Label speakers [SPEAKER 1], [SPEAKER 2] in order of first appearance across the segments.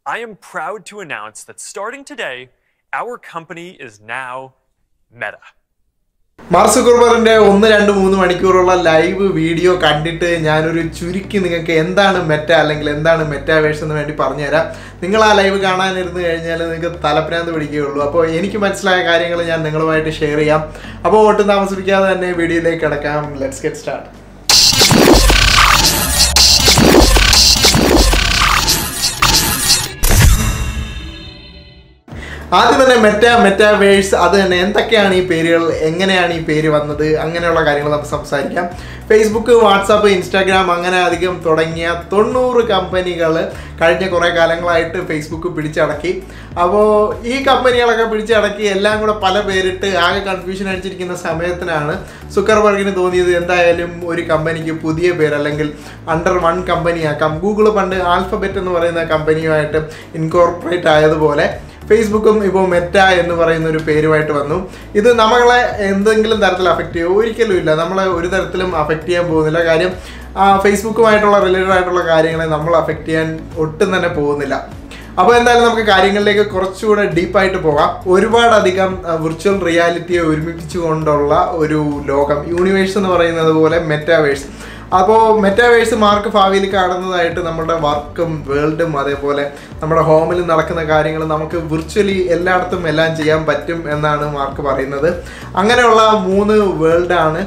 [SPEAKER 1] I am proud to announce that starting today, our company is now Meta.
[SPEAKER 2] Mark സുക്കർബറിന്റെ ഒന്ന് രണ്ട് മൂന്ന് മണിക്കൂറുള്ള live video കണ്ടിട്ട് ഞാനൊരു ചുരുക്കി നിങ്ങൾക്ക് എന്താണ് മെറ്റ അല്ലെങ്കിൽ എന്താണ് മെറ്റാവേഴ്സ് എന്ന് വേണ്ടി പറഞ്ഞുതരാം നിങ്ങൾ ആ ലൈവ് കാണാനിരുന്ന് കഴിഞ്ഞാൽ നിങ്ങൾക്ക് തലപ്രാന്ത് പിടിക്കുകയുള്ളൂ അപ്പോൾ എനിക്ക് മനസ്സിലായ കാര്യങ്ങൾ ഞാൻ നിങ്ങളുമായിട്ട് ഷെയർ ചെയ്യാം അപ്പോൾ ഒട്ടും താമസിപ്പിക്കാതെ തന്നെ വീഡിയോയിലേക്ക് കിടക്കാം ലെറ്റ്സ് ഗെറ്റ് സ്റ്റാർട്ട് ആദ്യം തന്നെ മെറ്റ മെറ്റാവേഴ്സ് അത് തന്നെ എന്തൊക്കെയാണ് ഈ പേരുകൾ എങ്ങനെയാണ് ഈ പേര് വന്നത് അങ്ങനെയുള്ള കാര്യങ്ങൾ നമുക്ക് സംസാരിക്കാം ഫേസ്ബുക്ക് വാട്സാപ്പ് ഇൻസ്റ്റാഗ്രാം അങ്ങനെ അധികം തുടങ്ങിയ തൊണ്ണൂറ് കമ്പനികൾ കഴിഞ്ഞ കുറേ കാലങ്ങളായിട്ട് ഫേസ്ബുക്ക് പിടിച്ചടക്കി അപ്പോൾ ഈ കമ്പനികളൊക്കെ പിടിച്ചടക്കി എല്ലാം കൂടെ പല പേരിട്ട് ആകെ കൺഫ്യൂഷൻ അടിച്ചിരിക്കുന്ന സമയത്തിനാണ് സുക്കർബർഗിന് തോന്നിയത് എന്തായാലും ഒരു കമ്പനിക്ക് പുതിയ പേര് അല്ലെങ്കിൽ അണ്ടർ വൺ കമ്പനി ആക്കാം ഗൂഗിൾ പണ്ട് ആൽഫബെറ്റ് എന്ന് പറയുന്ന കമ്പനിയുമായിട്ട് ഇൻകോർപ്പറേറ്റ് ആയതുപോലെ ഫേസ്ബുക്കും ഇപ്പോൾ മെറ്റ എന്ന് പറയുന്ന ഒരു പേരുമായിട്ട് വന്നു ഇത് നമ്മളെ എന്തെങ്കിലും തരത്തിൽ അഫക്റ്റ് ചെയ്യുമോ ഒരിക്കലും ഇല്ല നമ്മളെ ഒരു തരത്തിലും അഫക്റ്റ് ചെയ്യാൻ പോകുന്നില്ല കാര്യം ആ ഫേസ്ബുക്കുമായിട്ടുള്ള റിലേറ്റഡ് ആയിട്ടുള്ള കാര്യങ്ങളെ നമ്മൾ അഫക്റ്റ് ചെയ്യാൻ ഒട്ടും തന്നെ പോകുന്നില്ല അപ്പോൾ എന്തായാലും നമുക്ക് കാര്യങ്ങളിലേക്ക് കുറച്ചുകൂടെ ഡീപ്പായിട്ട് പോകാം ഒരുപാടധികം വിർച്വൽ റിയാലിറ്റിയെ ഒരുമിപ്പിച്ചുകൊണ്ടുള്ള ഒരു ലോകം യൂണിവേഴ്സ് എന്ന് പറയുന്നത് പോലെ മെറ്റാവേഴ്സ് അപ്പോൾ മെറ്റാവേഴ്സ് മാർക്ക് ഭാവിയിൽ കാണുന്നതായിട്ട് നമ്മുടെ വർക്കും വേൾഡും അതേപോലെ നമ്മുടെ ഹോമിൽ നടക്കുന്ന കാര്യങ്ങൾ നമുക്ക് വിർച്വലി എല്ലായിടത്തും എല്ലാം ചെയ്യാൻ പറ്റും എന്നാണ് മാർക്ക് പറയുന്നത് അങ്ങനെയുള്ള മൂന്ന് വേൾഡാണ്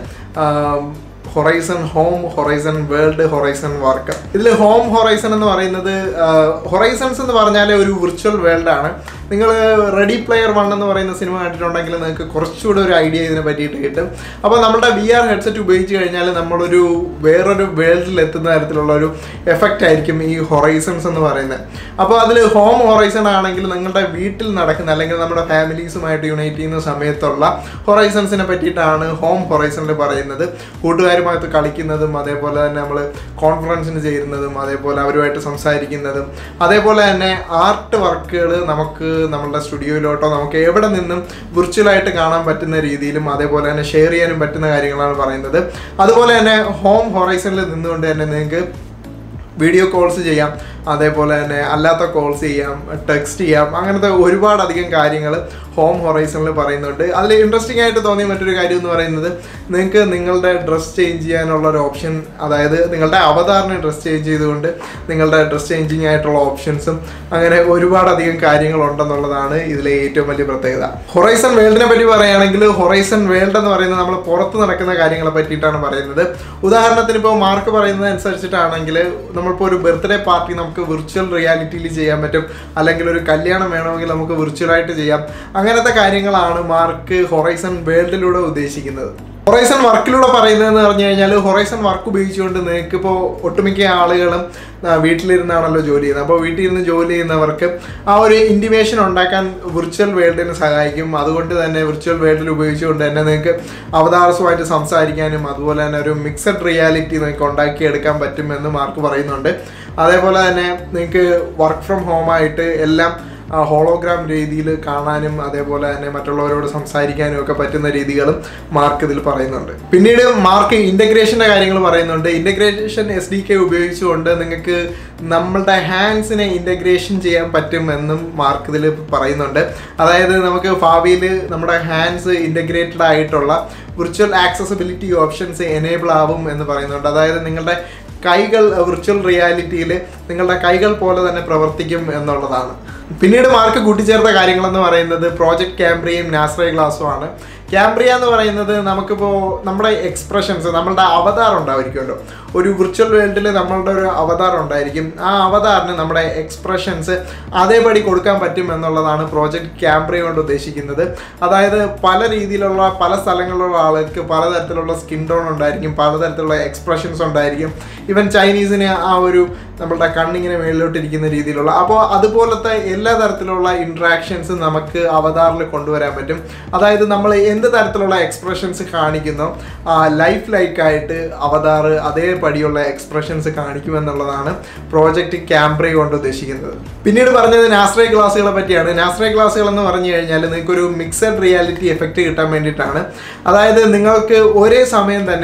[SPEAKER 2] Horizon Home Horizon World Horizon Work ഇതിൽ ഹോം ഹൊറൈസൺ എന്ന് പറയുന്നത് ഹൊറൈസൺസ് എന്ന് പറഞ്ഞാൽ ഒരു വിർച്വൽ വേൾഡ് ആണ് നിങ്ങൾ റെഡി പ്ലെയർ വൺ എന്ന് പറയുന്ന സിനിമ കണ്ടിട്ടുണ്ടെങ്കിൽ നിങ്ങൾക്ക് കുറച്ചുകൂടെ ഒരു ഐഡിയ ഇതിനെ പറ്റിയിട്ട് കിട്ടും അപ്പോൾ നമ്മുടെ വി ആർ ഹെഡ്സെറ്റ് ഉപയോഗിച്ച് കഴിഞ്ഞാൽ നമ്മളൊരു വേറൊരു വേൾഡിൽ എത്തുന്ന തരത്തിലുള്ള ഒരു എഫക്റ്റ് ആയിരിക്കും ഈ ഹൊറൈസൺസ് എന്ന് പറയുന്നത് അപ്പോൾ അതിൽ ഹോം ഹൊറൈസൺ ആണെങ്കിൽ നിങ്ങളുടെ വീട്ടിൽ നടക്കുന്ന അല്ലെങ്കിൽ നമ്മുടെ ഫാമിലീസുമായിട്ട് യുണൈറ്റ് ചെയ്യുന്ന സമയത്തുള്ള ഹൊറൈസൺസിനെ പറ്റിയിട്ടാണ് ഹോം ഹൊറൈസണിൽ പറയുന്നത് കൂട്ടുകാരുമായിട്ട് കളിക്കുന്നതും അതേപോലെ തന്നെ നമ്മൾ കോൺഫറൻസിന് ചേരുന്നതും അതേപോലെ അവരുമായിട്ട് സംസാരിക്കുന്നതും അതേപോലെ തന്നെ ആർട്ട് വർക്കുകൾ നമുക്ക് നമ്മളുടെ സ്റ്റുഡിയോയിലോട്ടോ നമുക്ക് എവിടെ നിന്നും വിർച്വലായിട്ട് കാണാൻ പറ്റുന്ന രീതിയിലും അതേപോലെ തന്നെ ഷെയർ ചെയ്യാനും പറ്റുന്ന കാര്യങ്ങളാണ് പറയുന്നത് അതുപോലെ തന്നെ ഹോം ഹൊറൈസണിൽ നിന്നുകൊണ്ട് തന്നെ നിങ്ങൾക്ക് വീഡിയോ കോൾസ് ചെയ്യാം അതേപോലെ തന്നെ അല്ലാത്ത കോൾസ് ചെയ്യാം ടെക്സ്റ്റ് ചെയ്യാം അങ്ങനത്തെ ഒരുപാടധികം കാര്യങ്ങൾ ഹോം ഹൊറൈസണിൽ പറയുന്നുണ്ട് അതിൽ ഇൻട്രസ്റ്റിംഗ് ആയിട്ട് തോന്നിയ മറ്റൊരു കാര്യം എന്ന് പറയുന്നത് നിങ്ങൾക്ക് നിങ്ങളുടെ ഡ്രസ് ചേഞ്ച് ചെയ്യാനുള്ള ഒരു ഓപ്ഷൻ അതായത് നിങ്ങളുടെ അവതാറിനെ ഡ്രസ് ചേഞ്ച് ചെയ്തുകൊണ്ട് നിങ്ങളുടെ ഡ്രസ് ചേഞ്ചിങ് ആയിട്ടുള്ള ഓപ്ഷൻസും അങ്ങനെ ഒരുപാടധികം കാര്യങ്ങളുണ്ടെന്നുള്ളതാണ് ഇതിലെ ഏറ്റവും വലിയ പ്രത്യേകത ഹൊറൈസൺ വേൾഡിനെ പറ്റി പറയുകയാണെങ്കിൽ ഹൊറൈസൺ വേൾഡ് എന്ന് പറയുന്നത് നമ്മൾ പുറത്ത് നടക്കുന്ന കാര്യങ്ങളെ പറ്റിയിട്ടാണ് പറയുന്നത് ഉദാഹരണത്തിന് ഇപ്പോൾ മാർക്ക് പറയുന്നത് അനുസരിച്ചിട്ടാണെങ്കിൽ നമ്മളിപ്പോൾ ഒരു ബർത്ത്ഡേ പാർട്ടി നമുക്ക് വിർച്വൽ റിയാലിറ്റിയിൽ ചെയ്യാൻ പറ്റും അല്ലെങ്കിൽ ഒരു കല്യാണം വേണമെങ്കിൽ നമുക്ക് വിർച്വലായിട്ട് ചെയ്യാം അങ്ങനത്തെ കാര്യങ്ങളാണ് മാർക്ക് ഹൊറൈസൺ വേൾഡിലൂടെ ഉദ്ദേശിക്കുന്നത് ഹൊറൈസൺ വർക്കിലൂടെ പറയുന്നതെന്ന് പറഞ്ഞു കഴിഞ്ഞാൽ ഹൊറൈസൺ വർക്ക് ഉപയോഗിച്ചുകൊണ്ട് നിങ്ങൾക്ക് ഇപ്പോൾ ഒട്ടുമിക്ക ആളുകളും ആ, വീട്ടിലിരുന്നാണല്ലോ ജോലി ചെയ്യുന്നത് അപ്പോൾ വീട്ടിൽ ഇരുന്ന് ജോലി ചെയ്യുന്നവർക്ക് ആ ഒരു ഇൻറ്റിമേഷൻ ഉണ്ടാക്കാൻ വിർച്വൽ വേൾഡിന് സഹായിക്കും അതുകൊണ്ട് തന്നെ വിർച്വൽ വേൾഡിൽ ഉപയോഗിച്ചുകൊണ്ട് തന്നെ നിങ്ങൾക്ക് അവതാരസുമായിട്ട് സംസാരിക്കാനും അതുപോലെ തന്നെ ഒരു മിക്സഡ് റിയാലിറ്റി നിങ്ങൾക്ക് ഉണ്ടാക്കിയെടുക്കാൻ പറ്റുമെന്ന് മാർക്ക് പറയുന്നുണ്ട് അതേപോലെ തന്നെ നിങ്ങൾക്ക് വർക്ക് ഫ്രം ഹോമായിട്ട് എല്ലാം ഹോളോഗ്രാം രീതിയിൽ കാണാനും അതേപോലെ തന്നെ മറ്റുള്ളവരോട് സംസാരിക്കാനും ഒക്കെ പറ്റുന്ന രീതികളും മാർക്ക് ഇതിൽ പറയുന്നുണ്ട് പിന്നീട് മാർക്ക് ഇൻ്റഗ്രേഷൻ്റെ കാര്യങ്ങൾ പറയുന്നുണ്ട് ഇൻ്റഗ്രേഷൻ എസ് ഡി കെ ഉപയോഗിച്ചുകൊണ്ട് നിങ്ങൾക്ക് നമ്മളുടെ ഹാൻഡ്സിനെ ഇൻ്റഗ്രേഷൻ ചെയ്യാൻ പറ്റുമെന്നും മാർക്ക് ഇതിൽ പറയുന്നുണ്ട് അതായത് നമുക്ക് ഭാവിയിൽ നമ്മുടെ ഹാൻഡ്സ് ഇൻ്റഗ്രേറ്റഡ് ആയിട്ടുള്ള വിർച്വൽ ആക്സസിബിലിറ്റി ഓപ്ഷൻസ് എനേബിൾ ആവും എന്ന് പറയുന്നുണ്ട് അതായത് നിങ്ങളുടെ കൈകൾ വിർച്വൽ റിയാലിറ്റിയിൽ നിങ്ങളുടെ കൈകൾ പോലെ തന്നെ പ്രവർത്തിക്കും എന്നുള്ളതാണ് പിന്നീട് മാർക്ക് കൂട്ടിച്ചേർത്ത കാര്യങ്ങളെന്ന് പറയുന്നത് പ്രോജക്റ്റ് ക്യാംബ്രിയയും നാസ്രൈ ഗ്ലാസുമാണ് ക്യാംബ്രിയ എന്ന് പറയുന്നത് നമുക്കിപ്പോൾ നമ്മുടെ എക്സ്പ്രഷൻസ് നമ്മളുടെ അവതാർ ഉണ്ടായിരിക്കുമല്ലോ ഒരു വിർച്വൽ വേൾഡിൽ നമ്മളുടെ ഒരു അവതാർ ഉണ്ടായിരിക്കും ആ അവതാറിന് നമ്മുടെ എക്സ്പ്രഷൻസ് അതേപടി കൊടുക്കാൻ പറ്റും എന്നുള്ളതാണ് പ്രോജക്റ്റ് ക്യാംബ്രിയ കൊണ്ട് ഉദ്ദേശിക്കുന്നത് അതായത് പല രീതിയിലുള്ള പല സ്ഥലങ്ങളിലുള്ള ആൾക്ക് പലതരത്തിലുള്ള സ്കിൻ ടോൺ ഉണ്ടായിരിക്കും പലതരത്തിലുള്ള എക്സ്പ്രഷൻസ് ഉണ്ടായിരിക്കും ഈവൻ ചൈനീസിന് ആ ഒരു നമ്മളുടെ കണ്ണിങ്ങനെ മേളിലോട്ടിരിക്കുന്ന രീതിയിലുള്ള അപ്പോൾ അതുപോലത്തെ എല്ലാ തരത്തിലുള്ള ഇൻട്രാക്ഷൻസ് നമുക്ക് അവതാറിൽ കൊണ്ടുവരാൻ പറ്റും അതായത് നമ്മൾ എന്ത് തരത്തിലുള്ള എക്സ്പ്രഷൻസ് കാണിക്കുന്നോ ലൈഫ് ലൈക്കായിട്ട് അവതാർ അതേപടിയുള്ള എക്സ്പ്രഷൻസ് കാണിക്കുമെന്നുള്ളതാണ് പ്രോജക്റ്റ് ക്യാംബ്രേ കൊണ്ട് ഉദ്ദേശിക്കുന്നത് പിന്നീട് പറഞ്ഞത് നാസ്രേ ക്ലാസ്സുകളെ പറ്റിയാണ് നാസ്രേ ക്ലാസ്സുകൾ എന്ന് പറഞ്ഞു കഴിഞ്ഞാൽ നിങ്ങൾക്കൊരു മിക്സഡ് റിയാലിറ്റി എഫക്റ്റ് കിട്ടാൻ വേണ്ടിയിട്ടാണ് അതായത് നിങ്ങൾക്ക് ഒരേ സമയം തന്നെ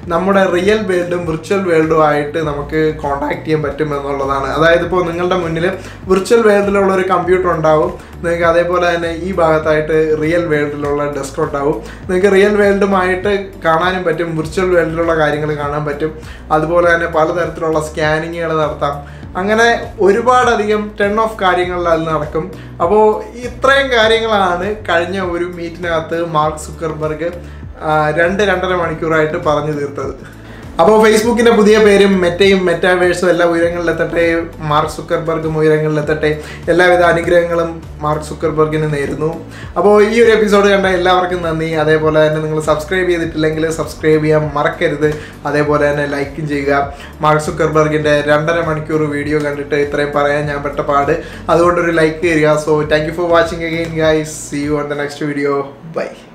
[SPEAKER 2] നമ്മുടെ റിയൽ വേൾഡും വിർച്വൽ വേൾഡും ആയിട്ട് നമുക്ക് കോണ്ടാക്ട് ചെയ്യാൻ പറ്റും എന്നുള്ളതാണ് അതായത് ഇപ്പോൾ നിങ്ങളുടെ മുന്നിൽ വിർച്വൽ വേൾഡിലുള്ള ഒരു കമ്പ്യൂട്ടർ ഉണ്ടാവും നിങ്ങൾക്ക് അതേപോലെ തന്നെ ഈ ഭാഗത്തായിട്ട് റിയൽ വേൾഡിലുള്ള ഡെസ്ക് ഉണ്ടാവും നിങ്ങൾക്ക് റിയൽ വേൾഡുമായിട്ട് കാണാനും പറ്റും വിർച്വൽ വേൾഡിലുള്ള കാര്യങ്ങൾ കാണാൻ പറ്റും അതുപോലെ തന്നെ പലതരത്തിലുള്ള സ്കാനിങ്ങുകൾ നടത്താം അങ്ങനെ ഒരുപാടധികം ടെൺ ഓഫ് കാര്യങ്ങളിൽ അത് നടക്കും അപ്പോൾ ഇത്രയും കാര്യങ്ങളാണ് കഴിഞ്ഞ ഒരു മീറ്റിനകത്ത് മാർക്ക് സുക്കർബർഗ് ആ, രണ്ട് രണ്ടര മണിക്കൂറായിട്ട് പറഞ്ഞു തീർത്തത് അപ്പോൾ ഫേസ്ബുക്കിന്റെ പുതിയ പേരും മെറ്റയും മെറ്റാവേഴ്സും എല്ലാ ഉയരങ്ങളിലെത്തട്ടെ മാർക്ക് സുക്കർബർഗും ഉയരങ്ങളിലെത്തട്ടെ എല്ലാവിധ അനുഗ്രഹങ്ങളും മാർക്ക് സുക്കർബർഗിന് നേരുന്നു അപ്പോൾ ഈ ഒരു എപ്പിസോഡ് കണ്ട എല്ലാവർക്കും നന്ദി അതേപോലെ തന്നെ നിങ്ങൾ സബ്സ്ക്രൈബ് ചെയ്തിട്ടില്ലെങ്കിൽ സബ്സ്ക്രൈബ് ചെയ്യാൻ മറക്കരുത് അതേപോലെ തന്നെ ലൈക്കും ചെയ്യുക മാർക്ക് സുക്കർബർഗിന്റെ രണ്ടര മണിക്കൂർ വീഡിയോ കണ്ടിട്ട് ഇത്രയും പറയാൻ ഞാൻ പെട്ട പാട് അതുകൊണ്ടൊരു ലൈക്ക് തരിക so thank you for watching again guys see you on the next video by